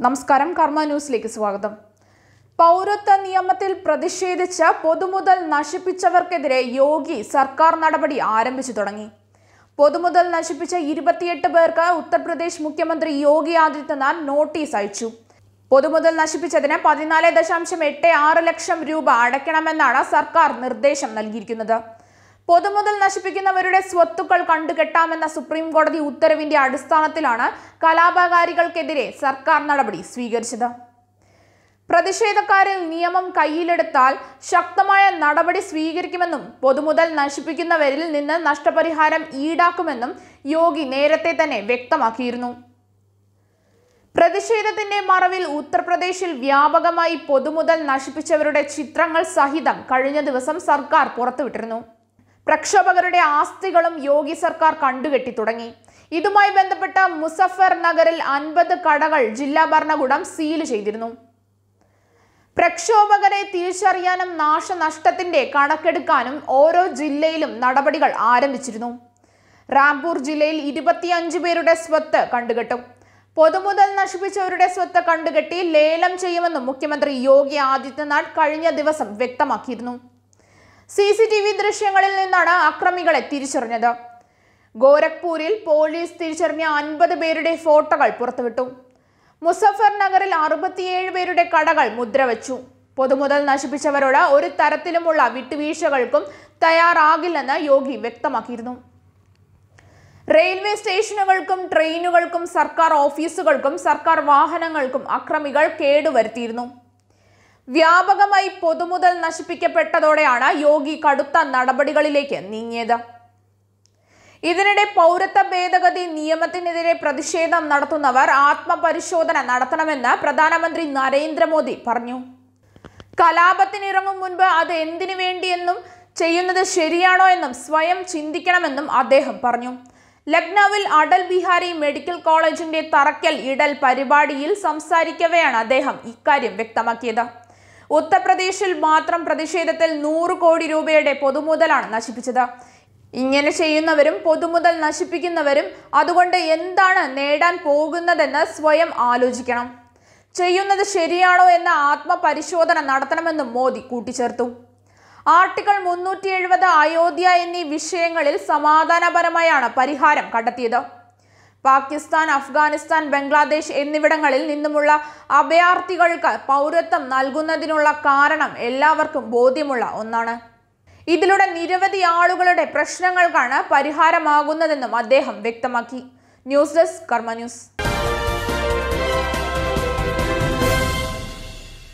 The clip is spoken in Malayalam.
നമസ്കാരം കർമ്മ ന്യൂസിലേക്ക് സ്വാഗതം പൗരത്വ നിയമത്തിൽ പ്രതിഷേധിച്ച് പൊതുമുതൽ നശിപ്പിച്ചവർക്കെതിരെ യോഗി സർക്കാർ നടപടി ആരംഭിച്ചു തുടങ്ങി പൊതുമുതൽ നശിപ്പിച്ച ഇരുപത്തിയെട്ട് പേർക്ക് ഉത്തർപ്രദേശ് മുഖ്യമന്ത്രി യോഗി ആദിത്യനാഥ് നോട്ടീസ് അയച്ചു പൊതുമുതൽ നശിപ്പിച്ചതിന് പതിനാല് ദശാംശം എട്ട് ആറ് ലക്ഷം രൂപ അടയ്ക്കണമെന്നാണ് സർക്കാർ നിർദ്ദേശം നൽകിയിരിക്കുന്നത് പൊതുമുതൽ നശിപ്പിക്കുന്നവരുടെ സ്വത്തുക്കൾ കണ്ടുകെട്ടാമെന്ന സുപ്രീം കോടതി ഉത്തരവിന്റെ അടിസ്ഥാനത്തിലാണ് കലാപകാരികൾക്കെതിരെ സർക്കാർ നടപടി സ്വീകരിച്ചത് പ്രതിഷേധക്കാരിൽ നിയമം കയ്യിലെടുത്താൽ ശക്തമായ നടപടി സ്വീകരിക്കുമെന്നും പൊതുമുതൽ നശിപ്പിക്കുന്നവരിൽ നിന്ന് നഷ്ടപരിഹാരം ഈടാക്കുമെന്നും യോഗി നേരത്തെ തന്നെ വ്യക്തമാക്കിയിരുന്നു പ്രതിഷേധത്തിന്റെ മറവിൽ ഉത്തർപ്രദേശിൽ വ്യാപകമായി പൊതുമുതൽ നശിപ്പിച്ചവരുടെ ചിത്രങ്ങൾ സഹിതം കഴിഞ്ഞ ദിവസം സർക്കാർ പുറത്തുവിട്ടിരുന്നു പ്രക്ഷോഭകരുടെ ആസ്തികളും യോഗി സർക്കാർ കണ്ടുകെട്ടി തുടങ്ങി ഇതുമായി ബന്ധപ്പെട്ട മുസഫർ നഗറിൽ അൻപത് കടകൾ ജില്ലാ ഭരണകൂടം സീൽ ചെയ്തിരുന്നു പ്രക്ഷോഭകരെ തിരിച്ചറിയാനും നാശനഷ്ടത്തിന്റെ കണക്കെടുക്കാനും ഓരോ ജില്ലയിലും നടപടികൾ ആരംഭിച്ചിരുന്നു റാംപൂർ ജില്ലയിൽ ഇരുപത്തിയഞ്ച് പേരുടെ സ്വത്ത് കണ്ടുകെട്ടും പൊതുമുതൽ നശിപ്പിച്ചവരുടെ സ്വത്ത് കണ്ടുകെട്ടി ലേലം ചെയ്യുമെന്നും മുഖ്യമന്ത്രി യോഗി ആദിത്യനാഥ് കഴിഞ്ഞ ദിവസം വ്യക്തമാക്കിയിരുന്നു സി സി ടി വി ദൃശ്യങ്ങളിൽ നിന്നാണ് അക്രമികളെ തിരിച്ചറിഞ്ഞത് ഗോരഖ്പൂരിൽ പോലീസ് തിരിച്ചറിഞ്ഞ അൻപത് പേരുടെ ഫോട്ടോകൾ പുറത്തുവിട്ടു മുസഫർ നഗറിൽ അറുപത്തിയേഴ് പേരുടെ കടകൾ മുദ്രവെച്ചു പൊതുമുതൽ നശിപ്പിച്ചവരോട് ഒരു തരത്തിലുമുള്ള വിട്ടുവീഴ്ചകൾക്കും തയ്യാറാകില്ലെന്ന് യോഗി വ്യക്തമാക്കിയിരുന്നു റെയിൽവേ സ്റ്റേഷനുകൾക്കും ട്രെയിനുകൾക്കും സർക്കാർ ഓഫീസുകൾക്കും സർക്കാർ വാഹനങ്ങൾക്കും അക്രമികൾ കേടുവരുത്തിയിരുന്നു വ്യാപകമായി പൊതുമുതൽ നശിപ്പിക്കപ്പെട്ടതോടെയാണ് യോഗി കടുത്ത നടപടികളിലേക്ക് നീങ്ങിയത് ഇതിനിടെ പൗരത്വ ഭേദഗതി നിയമത്തിനെതിരെ പ്രതിഷേധം നടത്തുന്നവർ ആത്മപരിശോധന നടത്തണമെന്ന് പ്രധാനമന്ത്രി നരേന്ദ്രമോദി പറഞ്ഞു കലാപത്തിനിറങ്ങും മുൻപ് അത് എന്തിനു വേണ്ടിയെന്നും ചെയ്യുന്നത് ശരിയാണോ എന്നും സ്വയം ചിന്തിക്കണമെന്നും അദ്ദേഹം പറഞ്ഞു ലക്നൌവിൽ അടൽ ബിഹാരി മെഡിക്കൽ കോളേജിന്റെ തറക്കൽ ഇടൽ പരിപാടിയിൽ സംസാരിക്കവെയാണ് അദ്ദേഹം ഇക്കാര്യം വ്യക്തമാക്കിയത് ഉത്തർപ്രദേശിൽ മാത്രം പ്രതിഷേധത്തിൽ നൂറ് കോടി രൂപയുടെ പൊതുമുതലാണ് നശിപ്പിച്ചത് ഇങ്ങനെ ചെയ്യുന്നവരും പൊതുമുതൽ നശിപ്പിക്കുന്നവരും അതുകൊണ്ട് എന്താണ് നേടാൻ പോകുന്നതെന്ന് സ്വയം ആലോചിക്കണം ചെയ്യുന്നത് ശരിയാണോ എന്ന ആത്മപരിശോധന നടത്തണമെന്നും മോദി കൂട്ടിച്ചേർത്തു ആർട്ടിക്കിൾ മുന്നൂറ്റി എഴുപത് അയോധ്യ എന്നീ വിഷയങ്ങളിൽ സമാധാനപരമായാണ് പരിഹാരം കണ്ടെത്തിയത് പാകിസ്ഥാൻ അഫ്ഗാനിസ്ഥാൻ ബംഗ്ലാദേശ് എന്നിവിടങ്ങളിൽ നിന്നുമുള്ള അഭയാർത്ഥികൾക്ക് പൗരത്വം നൽകുന്നതിനുള്ള കാരണം എല്ലാവർക്കും ബോധ്യമുള്ള ഒന്നാണ് ഇതിലൂടെ നിരവധി ആളുകളുടെ പ്രശ്നങ്ങൾക്കാണ് പരിഹാരമാകുന്നതെന്നും അദ്ദേഹം വ്യക്തമാക്കി ന്യൂസ് ഡെസ്ക് കർമ്മ ന്യൂസ്